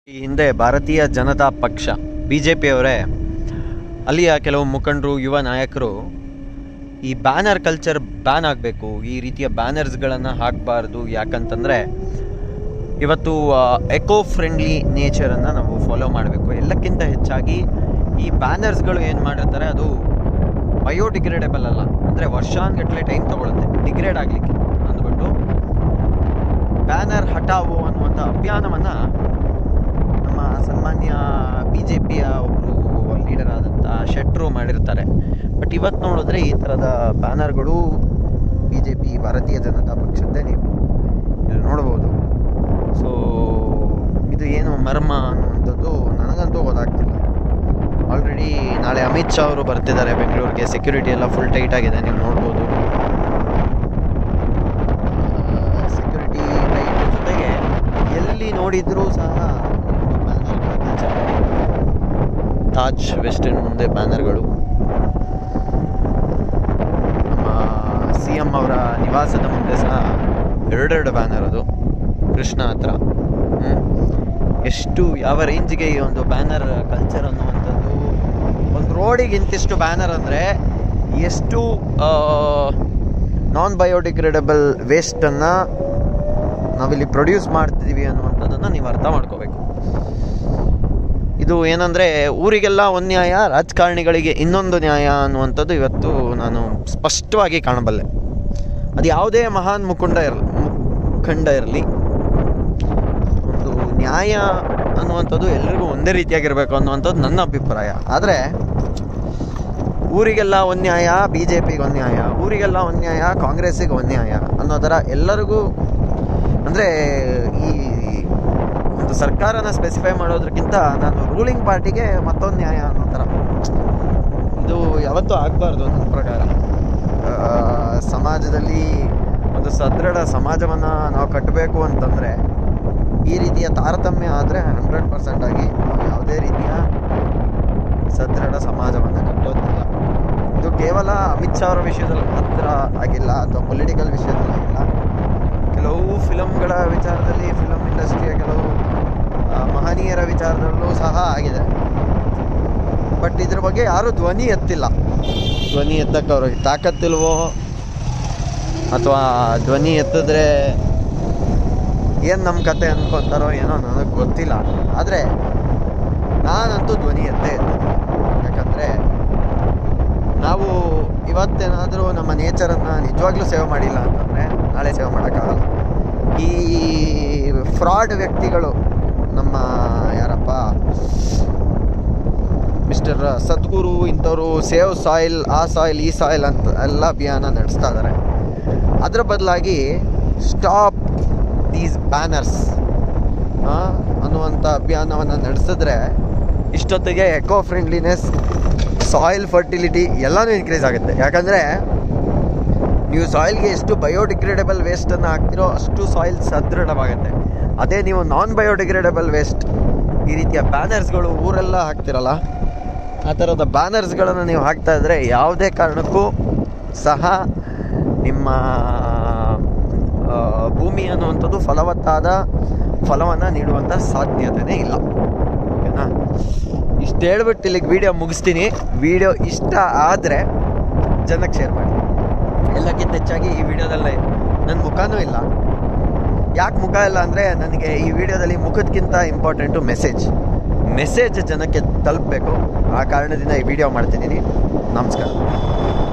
ಈ ಹಿಂದೆ ಭಾರತೀಯ ಜನತಾ ಪಕ್ಷ ಬಿ ಜೆ ಪಿಯವರೇ ಅಲ್ಲಿಯ ಕೆಲವು ಮುಖಂಡರು ಯುವ ನಾಯಕರು ಈ ಬ್ಯಾನರ್ ಕಲ್ಚರ್ ಬ್ಯಾನ್ ಆಗಬೇಕು ಈ ರೀತಿಯ ಬ್ಯಾನರ್ಸ್ಗಳನ್ನು ಹಾಕಬಾರ್ದು ಯಾಕಂತಂದರೆ ಇವತ್ತು ಎಕೋ ಫ್ರೆಂಡ್ಲಿ ನೇಚರನ್ನು ನಾವು ಫಾಲೋ ಮಾಡಬೇಕು ಎಲ್ಲಕ್ಕಿಂತ ಹೆಚ್ಚಾಗಿ ಈ ಬ್ಯಾನರ್ಸ್ಗಳು ಏನು ಮಾಡಿರ್ತಾರೆ ಅದು ಬಯೋಡಿಗ್ರೇಡೇಬಲ್ ಅಲ್ಲ ಅಂದರೆ ವರ್ಷಾನ್ಗಟ್ಟಲೆ ಟೈಮ್ ತಗೊಳುತ್ತೆ ಡಿಗ್ರೇಡ್ ಆಗಲಿಕ್ಕೆ ಅಂದ್ಬಿಟ್ಟು ಬ್ಯಾನರ್ ಹಟಾವೋ ಅನ್ನುವಂಥ ಅಭಿಯಾನವನ್ನು ನಮ್ಮ ಸನ್ಮಾನ್ಯ ಬಿ ಜೆ ಪಿಯ ಒಬ್ಬರು ಲೀಡರ್ ಆದಂಥ ಶೆಟ್ರು ಮಾಡಿರ್ತಾರೆ ಬಟ್ ಇವತ್ತು ನೋಡಿದ್ರೆ ಈ ಥರದ ಬ್ಯಾನರ್ಗಳು ಬಿ ಜೆ ಪಿ ಭಾರತೀಯ ಜನತಾ ಪಕ್ಷದ್ದೇ ನೀವು ಇಲ್ಲಿ ನೋಡ್ಬೋದು ಸೊ ಇದು ಏನು ಮರ್ಮ ಅನ್ನುವಂಥದ್ದು ನನಗಂತೂ ಗೊತ್ತಾಗ್ತಿಲ್ಲ ಆಲ್ರೆಡಿ ನಾಳೆ ಅಮಿತ್ ಶಾ ಅವರು ಬರ್ತಿದ್ದಾರೆ ಬೆಂಗಳೂರಿಗೆ ಸೆಕ್ಯೂರಿಟಿ ಎಲ್ಲ ಫುಲ್ ಟೈಟ್ ಆಗಿದೆ ನೀವು ನೋಡ್ಬೋದು ಸೆಕ್ಯೂರಿಟಿ ಟೈಟ್ ಜೊತೆಗೆ ಎಲ್ಲಿ ನೋಡಿದ್ರೂ ಸಹ ಬ್ಯಾನರ್ಗಳ ಕಲ್ಚರ್ ತಾಜ್ ವೆಸ್ಟರ್ನ್ ಮುಂದೆ ಬ್ಯಾನರ್ಗಳು ನಮ್ಮ ಸಿ ಎಂ ಅವರ ನಿವಾಸದ ಮುಂದೆ ಸಹ ಎರಡೆರಡು ಬ್ಯಾನರ್ ಅದು ಕೃಷ್ಣ ಹತ್ರ ಹ್ಮ್. ಎಷ್ಟು ಯಾವ ರೇಂಜ್ಗೆ ಈ ಒಂದು ಬ್ಯಾನರ್ ಕಲ್ಚರ್ ಅನ್ನುವಂಥದ್ದು ಒಂದು ರೋಡಿಗೆ ಇಂತಿಷ್ಟು ಬ್ಯಾನರ್ ಅಂದರೆ ಎಷ್ಟು ನಾನ್ ಬಯೋಡಿಗ್ರೇಡಬಲ್ ವೇಸ್ಟನ್ನು ನಾವಿಲ್ಲಿ ಪ್ರೊಡ್ಯೂಸ್ ಮಾಡ್ತಿದ್ದೀವಿ ಅನ್ನುವಂಥದ್ದನ್ನು ನೀವು ಅರ್ಥ ಮಾಡ್ಕೋಬೇಕು ಇದು ಏನಂದರೆ ಊರಿಗೆಲ್ಲ ಒಂದು ನ್ಯಾಯ ರಾಜಕಾರಣಿಗಳಿಗೆ ಇನ್ನೊಂದು ನ್ಯಾಯ ಅನ್ನುವಂಥದ್ದು ಇವತ್ತು ನಾನು ಸ್ಪಷ್ಟವಾಗಿ ಕಾಣಬಲ್ಲೆ ಅದು ಯಾವುದೇ ಮಹಾನ್ ಮುಖಂಡ ಇರಲಿ ಮುಖಂಡ ಇರಲಿ ಒಂದು ನ್ಯಾಯ ಅನ್ನುವಂಥದ್ದು ಎಲ್ರಿಗೂ ಒಂದೇ ರೀತಿಯಾಗಿರಬೇಕು ಅನ್ನುವಂಥದ್ದು ನನ್ನ ಅಭಿಪ್ರಾಯ ಆದರೆ ಊರಿಗೆಲ್ಲ ಒಂದು ನ್ಯಾಯ ಬಿ ಜೆ ಪಿಗೆ ಒಂದು ನ್ಯಾಯ ಊರಿಗೆಲ್ಲ ಒಂದು ನ್ಯಾಯ ಕಾಂಗ್ರೆಸ್ಸಿಗೆ ಒಂದು ನ್ಯಾಯ ಅನ್ನೋ ಥರ ಎಲ್ಲರಿಗೂ ಅಂದರೆ ಈ ಒಂದು ಸರ್ಕಾರನ ಸ್ಪೆಸಿಫೈ ಮಾಡೋದಕ್ಕಿಂತ ನಾನು ರೂಲಿಂಗ್ ಪಾರ್ಟಿಗೆ ಮತ್ತೊಂದು ನ್ಯಾಯ ಅನ್ನೋ ಥರ ಇದು ಯಾವತ್ತೂ ಆಗಬಾರ್ದು ನನ್ನ ಪ್ರಕಾರ ಆ, ಸಮಾಜದಲ್ಲಿ ಒಂದು ಸದೃಢ ಸಮಾಜವನ್ನು ನಾವು ಕಟ್ಟಬೇಕು ಅಂತಂದರೆ ಈ ರೀತಿಯ ತಾರತಮ್ಯ ಆದರೆ ಹಂಡ್ರೆಡ್ ಪರ್ಸೆಂಟ್ ಆಗಿ ನಾವು ಯಾವುದೇ ರೀತಿಯ ಸದೃಢ ಸಮಾಜವನ್ನು ಕಟ್ಟೋದಿಲ್ಲ ಇದು ಕೇವಲ ಅಮಿತ್ ಶಾ ಅವರ ವಿಷಯದಲ್ಲಿ ಮಾತ್ರ ಆಗಿಲ್ಲ ಅಥವಾ ಪೊಲಿಟಿಕಲ್ ವಿಷಯದಲ್ಲಿ ಆಗಿಲ್ಲ ಕೆಲವು ಫಿಲಮ್ಗಳ ವಿಚಾರದಲ್ಲಿ ಫಿಲಮ್ ಇಂಡಸ್ಟ್ರಿಯ ಕೆಲವು ಆ, ಮಹನೀಯರ ವಿಚಾರದಲ್ಲೂ ಸಹ ಆಗಿದೆ ಬಟ್ ಇದ್ರ ಬಗ್ಗೆ ಯಾರೂ ಧ್ವನಿ ಎತ್ತಿಲ್ಲ ಧ್ವನಿ ಎತ್ತಕ್ಕೆ ಅವ್ರಿಗೆ ತಾಕತ್ತಿಲ್ವೋ ಅಥವಾ ಧ್ವನಿ ಎತ್ತಿದ್ರೆ ಏನು ನಮ್ಮ ಕತೆ ಅನ್ಕೊತಾರೋ ಏನೋ ನನಗೆ ಗೊತ್ತಿಲ್ಲ ಆದರೆ ನಾನಂತೂ ಧ್ವನಿ ಎತ್ತೇ ಎತ್ತಿದ್ದೆ ಯಾಕಂದರೆ ನಾವು ಇವತ್ತೇನಾದರೂ ನಮ್ಮ ನೇಚರನ್ನು ನಿಜವಾಗ್ಲೂ ಸೇವೆ ಮಾಡಿಲ್ಲ ಅಂತಂದರೆ ನಾಳೆ ಸೇವೆ ಮಾಡೋಕ್ಕಾಗಲ್ಲ ಈ ಫ್ರಾಡ್ ವ್ಯಕ್ತಿಗಳು ನಮ್ಮ ಯಾರಪ್ಪ ಮಿಸ್ಟರ್ ಸದ್ಗುರು ಇಂಥವರು ಸೇವ್ ಸಾಯಿಲ್ ಆ ಸಾಯಿಲ್ ಈ ಸಾಯಿಲ್ ಅಂತ ಎಲ್ಲ ಅಭಿಯಾನ ನಡೆಸ್ತಾ ಇದ್ದಾರೆ ಅದರ ಬದಲಾಗಿ ಸ್ಟಾಪ್ ದೀಸ್ ಬ್ಯಾನರ್ಸ್ ಅನ್ನುವಂಥ ಅಭಿಯಾನವನ್ನು ನಡೆಸಿದ್ರೆ ಇಷ್ಟೊತ್ತಿಗೆ ಎಕೋ ಫ್ರೆಂಡ್ಲಿನೆಸ್ ಸಾಯಿಲ್ ಫರ್ಟಿಲಿಟಿ ಎಲ್ಲನೂ ಇನ್ಕ್ರೀಸ್ ಆಗುತ್ತೆ ಯಾಕಂದರೆ ನೀವು ಸಾಯಿಲ್ಗೆ ಎಷ್ಟು ಬಯೋಡಿಗ್ರೇಡಬಲ್ ವೇಸ್ಟನ್ನು ಹಾಕ್ತಿರೋ ಅಷ್ಟು ಸಾಯಿಲ್ ಸದೃಢವಾಗುತ್ತೆ ಅದೇ ನೀವು ನಾನ್ ಬಯೋಡಿಗ್ರೇಡಬಲ್ ವೇಸ್ಟ್ ಈ ರೀತಿಯ ಬ್ಯಾನರ್ಸ್ಗಳು ಊರೆಲ್ಲ ಹಾಕ್ತಿರಲ್ಲ ಆ ಥರದ ಬ್ಯಾನರ್ಸ್ಗಳನ್ನು ನೀವು ಹಾಕ್ತಾ ಇದ್ದರೆ ಯಾವುದೇ ಕಾರಣಕ್ಕೂ ಸಹ ನಿಮ್ಮ ಆ, ಭೂಮಿ ಅನ್ನುವಂಥದ್ದು ಫಲವತ್ತಾದ ಫಲವನ್ನು ನೀಡುವಂಥ ಸಾಧ್ಯತೆಯೇ ಇಲ್ಲ ಓಕೆನಾ ಇಷ್ಟು ಹೇಳ್ಬಿಟ್ಟು ಇಲ್ಲಿಗೆ ವಿಡಿಯೋ ಮುಗಿಸ್ತೀನಿ ವಿಡಿಯೋ ಇಷ್ಟ ಆದರೆ ಜನಕ್ಕೆ ಶೇರ್ ಮಾಡಿ ಎಲ್ಲಕ್ಕಿಂತ ಹೆಚ್ಚಾಗಿ ಈ ವಿಡಿಯೋದಲ್ಲಿ ನನ್ನ ಮುಖನೂ ಇಲ್ಲ ಯಾಕೆ ಮುಖ ಇಲ್ಲ ಅಂದರೆ ನನಗೆ ಈ ವಿಡಿಯೋದಲ್ಲಿ ಮುಖಕ್ಕಿಂತ ಇಂಪಾರ್ಟೆಂಟು ಮೆಸೇಜ್ ಮೆಸೇಜ್ ಜನಕ್ಕೆ ತಲುಪಬೇಕು ಆ ಕಾರಣದಿಂದ ಈ ವಿಡಿಯೋ ಮಾಡ್ತಿದ್ದೀನಿ ನಮಸ್ಕಾರ